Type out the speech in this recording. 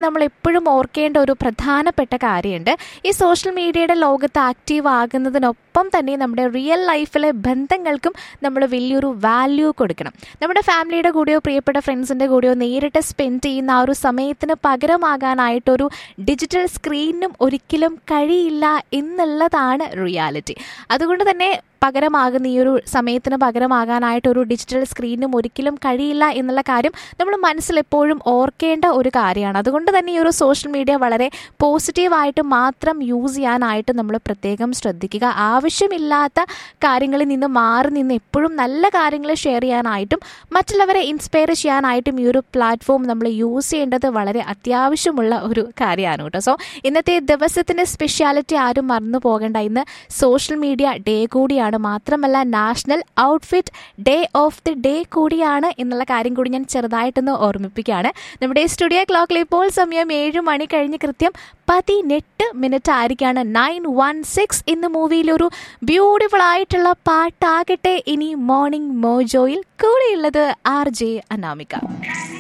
നമ്മൾ എപ്പോഴും ഓർക്കേണ്ട ഒരു പ്രധാനപ്പെട്ട കാര്യമുണ്ട് ഈ സോഷ്യൽ മീഡിയയുടെ ലോകത്ത് ആക്റ്റീവ് ആകുന്നതിനൊപ്പം തന്നെ നമ്മുടെ റിയൽ ലൈഫിലെ ബന്ധങ്ങൾക്കും നമ്മൾ വലിയൊരു വാല്യൂ കൊടുക്കണം നമ്മുടെ ഫാമിലിയുടെ കൂടെയോ പ്രിയപ്പെട്ട ഫ്രണ്ട്സിൻ്റെ കൂടെയോ നേരിട്ട് സ്പെൻഡ് ചെയ്യുന്ന ആ ഒരു സമയത്തിന് പകരമാകാനായിട്ടൊരു ഡിജിറ്റൽ സ്ക്രീനും ഒരിക്കലും കഴിയില്ല എന്നുള്ളതാണ് റിയാലിറ്റി അതുകൊണ്ട് തന്നെ പകരമാകുന്ന ഈ ഒരു സമയത്തിന് പകരമാകാനായിട്ട് ഒരു ഡിജിറ്റൽ സ്ക്രീനും ഒരിക്കലും കഴിയില്ല എന്നുള്ള കാര്യം നമ്മൾ മനസ്സിൽ എപ്പോഴും ഓർക്കേണ്ട ഒരു കാര്യമാണ് അതുകൊണ്ട് തന്നെ ഈ ഒരു സോഷ്യൽ മീഡിയ വളരെ പോസിറ്റീവായിട്ട് മാത്രം യൂസ് ചെയ്യാനായിട്ട് നമ്മൾ പ്രത്യേകം ശ്രദ്ധിക്കുക ആവശ്യമില്ലാത്ത കാര്യങ്ങളിൽ നിന്ന് മാറി നിന്ന് എപ്പോഴും നല്ല കാര്യങ്ങൾ ഷെയർ ചെയ്യാനായിട്ടും മറ്റുള്ളവരെ ഇൻസ്പയർ ചെയ്യാനായിട്ടും ഈ ഒരു പ്ലാറ്റ്ഫോം നമ്മൾ യൂസ് ചെയ്യേണ്ടത് വളരെ അത്യാവശ്യമുള്ള ഒരു കാര്യമാണ് കേട്ടോ സോ ഇന്നത്തെ ദിവസത്തിൻ്റെ സ്പെഷ്യാലിറ്റി ആരും മറന്നു പോകേണ്ട ഇന്ന് സോഷ്യൽ മീഡിയ ഡേ കൂടിയാണ് മാത്രമല്ല national outfit day of the day കൂടിയാണ് എന്നുള്ള കാര്യം കൂടി ഞാൻ ചെറുതായിട്ടൊന്ന് ഓർമ്മിപ്പിക്കുകയാണ് നമ്മുടെ സ്റ്റുഡിയോ ക്ലോക്കിൽ ഇപ്പോൾ സമയം ഏഴ് മണി കഴിഞ്ഞ് കൃത്യം പതിനെട്ട് മിനിറ്റ് ആയിരിക്കാണ് നയൻ വൺ സിക്സ് എന്ന മൂവിയിലൊരു ബ്യൂട്ടിഫുൾ ആയിട്ടുള്ള പാട്ടാകട്ടെ ഇനി മോർണിംഗ് മോജോയിൽ കൂടെയുള്ളത് ആർ ജെ അനാമിക